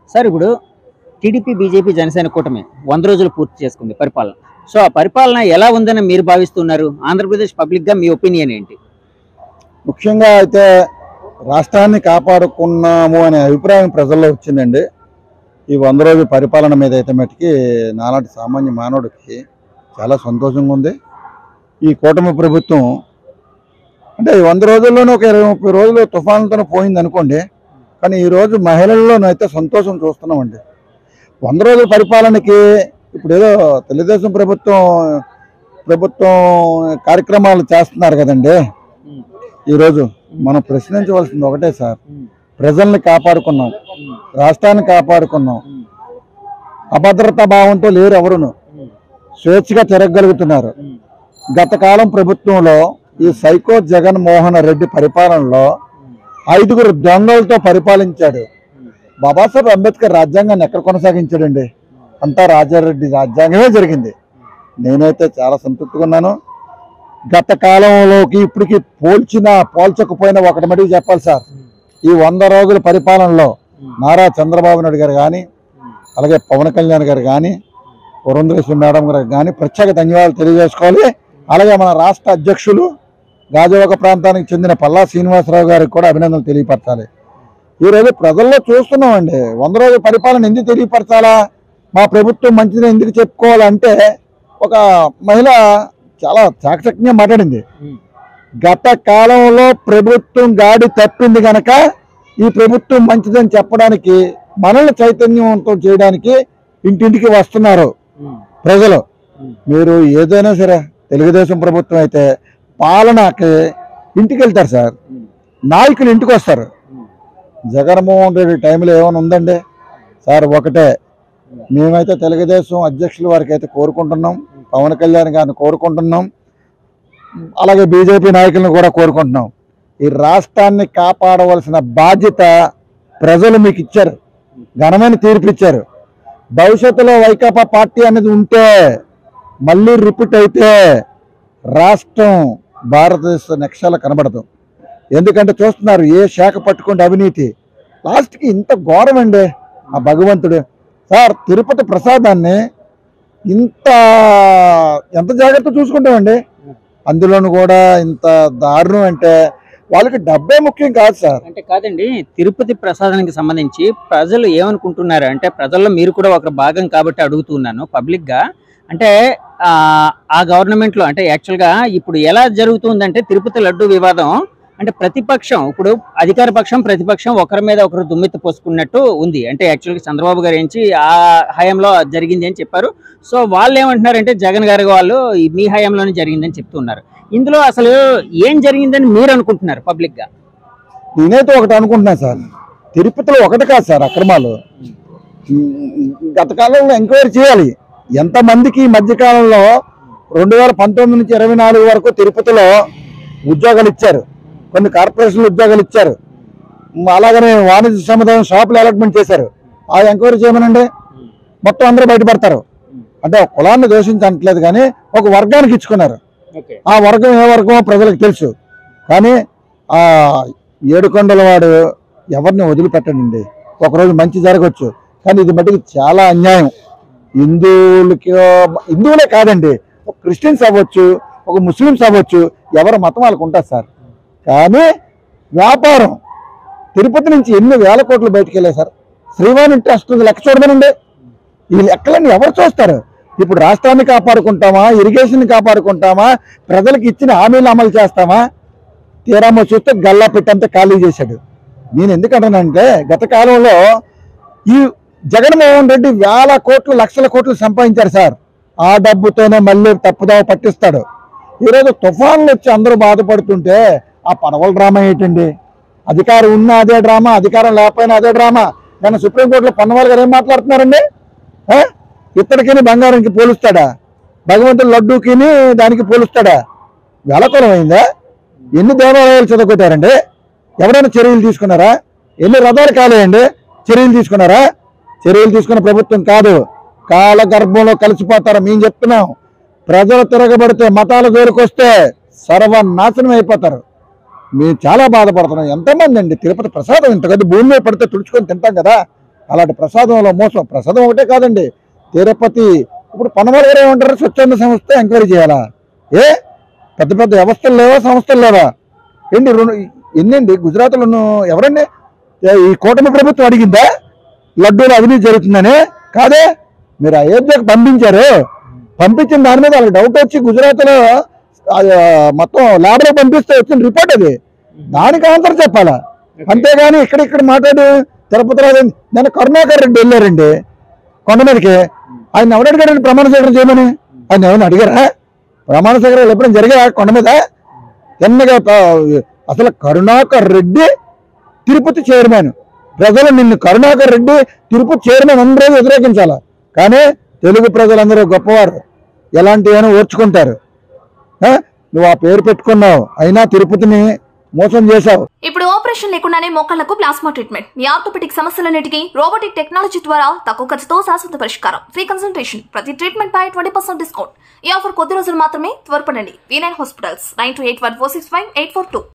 Sir ఇప్పుడు TDP BJP Janasena కూటమి వంద రోజులు పూర్తి చేసుకుంది పరిపాలన సో ఆ పరిపాలన ఎలా ఉందని మీరు భావిస్తున్నారు ఆంధ్రప్రదేశ్ పబ్లిక్ గా మీ ఒపీనియన్ ఏంటి ముఖ్యంగా అయితే రాష్ట్రాన్ని కాపాడుకున్నాము అనే అభిప్రాయం ప్రజల్లో వచ్చిందండి ఈ వంద రోజుల పరిపాలన మీద అయితే మటుకి నాలాంటి సామాన్య మానవుడికి చాలా సంతోషంగా ఉంది ఈ కూటమి ప్రభుత్వం అంటే ఈ వంద రోజుల్లోనే ఒక ఇరవై ముప్పై రోజులు తుఫాన్లతో పోయింది అనుకోండి కానీ ఈ రోజు మహిళల్లోనైతే సంతోషం చూస్తున్నామండి వంద రోజుల పరిపాలనకి ఇప్పుడు ఏదో తెలుగుదేశం ప్రభుత్వం ప్రభుత్వం కార్యక్రమాలు చేస్తున్నారు కదండి ఈరోజు మనం ప్రశ్నించవలసింది ఒకటే సార్ ప్రజల్ని కాపాడుకున్నాం రాష్ట్రాన్ని కాపాడుకున్నాం అభద్రతా భావంతో లేరు ఎవరును స్వేచ్ఛగా తిరగలుగుతున్నారు గత కాలం ప్రభుత్వంలో ఈ సైకో జగన్మోహన్ రెడ్డి పరిపాలనలో ఐదుగురు దొంగలతో పరిపాలించాడు బాబాసాహెబ్ అంబేద్కర్ రాజ్యాంగాన్ని ఎక్కడ కొనసాగించాడండి అంతా రాజారెడ్డి రాజ్యాంగమే జరిగింది నేనైతే చాలా సంతృప్తిగా ఉన్నాను గత కాలంలోకి ఇప్పటికి పోల్చినా పోల్చకపోయినా ఒకటి మటుకు చెప్పాలి సార్ ఈ వంద రోజుల పరిపాలనలో నారా చంద్రబాబు నాయుడు గారు కానీ అలాగే పవన్ కళ్యాణ్ గారు కానీ పురంధరేశ్వరి మేడం గారు కానీ ప్రత్యేక ధన్యవాదాలు తెలియజేసుకోవాలి అలాగే మన రాష్ట్ర అధ్యక్షులు గాజువాక ప్రాంతానికి చెందిన పల్లా శ్రీనివాసరావు గారికి కూడా అభినందనలు తెలియపరచాలి ఈరోజు ప్రజల్లో చూస్తున్నామండి వంద రోజుల పరిపాలన ఎందుకు తెలియపరచాలా మా ప్రభుత్వం మంచిది ఎందుకు చెప్పుకోవాలంటే ఒక మహిళ చాలా చాకచక్యంగా మాట్లాడింది గత కాలంలో ప్రభుత్వం గాడి తప్పింది గనక ఈ ప్రభుత్వం మంచిదని చెప్పడానికి మనల్ని చైతన్యవంతం చేయడానికి ఇంటింటికి వస్తున్నారు ప్రజలు మీరు ఏదైనా సరే తెలుగుదేశం ప్రభుత్వం అయితే పాలనకి ఇంటికి వెళ్తారు సార్ నాయకులు ఇంటికి వస్తారు జగన్మోహన్ రెడ్డి టైంలో ఏమైనా ఉందండి సార్ ఒకటే మేమైతే తెలుగుదేశం అధ్యక్షుల వారికి అయితే కోరుకుంటున్నాం పవన్ కళ్యాణ్ గారిని కోరుకుంటున్నాం అలాగే బీజేపీ నాయకులను కూడా కోరుకుంటున్నాం ఈ రాష్ట్రాన్ని కాపాడవలసిన బాధ్యత ప్రజలు మీకు ఇచ్చారు ఘనమైన తీర్పు ఇచ్చారు భవిష్యత్తులో వైకాపా పార్టీ అనేది ఉంటే మళ్ళీ రిపీట్ అయితే రాష్ట్రం భారతదేశ నక్షాల కనబడదు ఎందుకంటే చూస్తున్నారు ఏ శాఖ పట్టుకుంటే అవినీతి లాస్ట్కి ఇంత ఘోరం అండి ఆ భగవంతుడు సార్ తిరుపతి ప్రసాదాన్ని ఇంత ఎంత జాగ్రత్త చూసుకుంటామండి అందులోను కూడా ఇంత దారుణం అంటే వాళ్ళకి డబ్బే ముఖ్యం కాదు సార్ అంటే కాదండి తిరుపతి ప్రసాదానికి సంబంధించి ప్రజలు ఏమనుకుంటున్నారు అంటే ప్రజల్లో మీరు కూడా ఒక భాగం కాబట్టి అడుగుతున్నాను పబ్లిక్ గా అంటే ఆ, ఆ గవర్నమెంట్ లో అంటే యాక్చువల్ గా ఇప్పుడు ఎలా జరుగుతుందంటే తిరుపతి లడ్డు వివాదం అంటే ప్రతిపక్షం ఇప్పుడు అధికార పక్షం ప్రతిపక్షం ఒకరి మీద ఒకరు దుమ్మెత్తి పోసుకున్నట్టు ఉంది అంటే యాక్చువల్గా చంద్రబాబు గారు ఏంచి ఆ హయాంలో జరిగింది అని చెప్పారు సో వాళ్ళు ఏమంటున్నారంటే జగన్ గారి వాళ్ళు ఈ మీ హయాంలోనే జరిగిందని చెప్తున్నారు ఇందులో అసలు ఏం జరిగిందని మీరు అనుకుంటున్నారు పబ్లిక్ గా నేనైతే ఒకటి అనుకుంటున్నాను సార్ తిరుపతిలో ఒకటి కాదు సార్ అక్రమాలు గత కాలంలో ఎంక్వైరీ చేయాలి ఎంతమందికి ఈ మధ్యకాలంలో రెండు వేల పంతొమ్మిది నుంచి ఇరవై నాలుగు వరకు తిరుపతిలో ఉద్యోగాలు ఇచ్చారు కొన్ని కార్పొరేషన్లు ఉద్యోగాలు ఇచ్చారు మ్, అలాగనే వాణిజ్య సముదాయం షాపులు అలాట్మెంట్ చేశారు ఆ ఎంక్వైరీ చేయమనండి మొత్తం అందరూ బయటపడతారు అంటే ఒక కులాన్ని దోషించట్లేదు కానీ ఒక వర్గానికి ఇచ్చుకున్నారు ఓకే ఆ వర్గం ఏ వర్గమో ప్రజలకు తెలుసు కానీ ఆ ఏడుకొండల వాడు ఎవరిని వదిలిపెట్టడండి ఒకరోజు మంచి జరగవచ్చు కానీ ఇది మటుకు చాలా అన్యాయం హిందువులకి హిందువులే కాదండి ఒక క్రిస్టియన్స్ అవ్వచ్చు ఒక ముస్లిమ్స్ అవ్వచ్చు ఎవరి మతం వాళ్ళకు ఉంటుంది సార్ కానీ వ్యాపారం తిరుపతి నుంచి ఎన్ని వేల కోట్లు బయటకు వెళ్ళాయి సార్ శ్రీవాణి ట్రస్ట్ లెక్క చూడమనండి ఈ లెక్కలన్నీ ఎవరు చూస్తారు ఇప్పుడు రాష్ట్రాన్ని కాపాడుకుంటామా ఇరిగేషన్ కాపాడుకుంటామా ప్రజలకు ఇచ్చిన హామీలు అమలు చేస్తామా తీరామో చూస్తే గల్లా పెట్టంతా ఖాళీ చేశాడు నేను ఎందుకంటానంటే గత కాలంలో ఈ జగన్మోహన్ రెడ్డి వేల కోట్లు లక్షల కోట్లు సంపాదించారు సార్ ఆ డబ్బుతోనే మళ్ళీ తప్పుదావ పట్టిస్తాడు ఈరోజు తుఫాన్లు వచ్చి అందరూ బాధపడుతుంటే ఆ పడవల డ్రామా ఏంటండి అధికారం ఉన్న అదే డ్రామా అధికారం లేకపోయినా అదే డ్రామా కానీ సుప్రీంకోర్టులో పన్నవాళ్ళు గారు ఏం మాట్లాడుతున్నారండి ఆ? ఇత్తడికిని బంగారంకి పోలుస్తాడా భగవంతుడు లడ్డూకిని దానికి పోలుస్తాడా వేలకొలం అయిందా ఎన్ని దేవాలయాలు చదువుకుంటారండి ఎవరైనా చర్యలు తీసుకున్నారా ఎన్ని రథాలు కాలేయండి చర్యలు తీసుకున్నారా చర్యలు తీసుకున్న ప్రభుత్వం కాదు కాల గర్భంలో కలిసిపోతారు మేము చెప్తున్నాం ప్రజలు తిరగబడితే మతాల జోలికొస్తే సర్వనాశనం అయిపోతారు మేము చాలా బాధపడుతున్నాం ఎంతమంది అండి తిరుపతి ప్రసాదం ఇంత కదా భూమి మీద పడితే తుడుచుకొని తింటాం కదా అలాంటి ప్రసాదంలో మోసం ప్రసాదం ఒకటే కాదండి తిరుపతి ఇప్పుడు పనమల గారు ఏమంటారు స్వచ్ఛంద సంస్థ ఎంక్వైరీ చేయాలా ఏ పెద్ద పెద్ద వ్యవస్థలు లేవా సంస్థలు లేవా ఏంటి రెండు ఎన్నండి గుజరాత్లో ఎవరండి ఏ, ఈ కూటమి ప్రభుత్వం అడిగిందా లడ్డూలు అవినీతి జరుగుతుందని కాదే మీరు అయోధ్యకు పంపించారు పంపించిన దాని మీద వాళ్ళకి డౌట్ వచ్చి గుజరాత్లో ఆ, మొత్తం ల్యాబ్లో పంపిస్తే వచ్చిన రిపోర్ట్ అది దానికి ఆన్సర్ చెప్పాలా అంతేగాని ఇక్కడ ఇక్కడ మాట్లాడి తిరుపతిలో అదేంటి? నేను కరుణాకర్ రెడ్డి వెళ్ళారండి కొండ మీదకి ఆయన ఎవరు అడిగారండి ప్రమాణ స్వీకారం చేయమని ఆయన ఏమైనా అడిగారా ప్రమాణ స్వీకారాలు ఎప్పుడైనా జరిగా కొండ మీద ఎన్నగా ప- అసలు కరుణాకర్ రెడ్డి తిరుపతి చైర్మన్ ప్రజలు నిన్ను కరుణాకర్ రెడ్డి తిరుపతి చైర్మన్ అందరూ వ్యతిరేకించాల కానీ తెలుగు ప్రజలందరూ గొప్పవారు ఎలాంటివైనా ఓర్చుకుంటారు ఆ? నువ్వు ఆ పేరు పెట్టుకున్నావు అయినా తిరుపతిని మోసం చేశావు ఇప్పుడు ఆపరేషన్ లేకుండానే మోకాళ్లకు ప్లాస్మా ట్రీట్మెంట్ మీ ఆర్థోపెటిక్ సమస్యలన్నిటికీ రోబోటిక్ టెక్నాలజీ ద్వారా తక్కువ ఖర్చుతో శాశ్వత పరిష్కారం ఫ్రీ కన్సల్టేషన్ ప్రతి ట్రీట్మెంట్ పై ట్వంటీ పర్సెంట్ డిస్కౌంట్ ఈ ఆఫర్ కొద్ది రోజులు మాత్రమే త్వరపడండి V nine hospitals nine two eight one four six five eight four two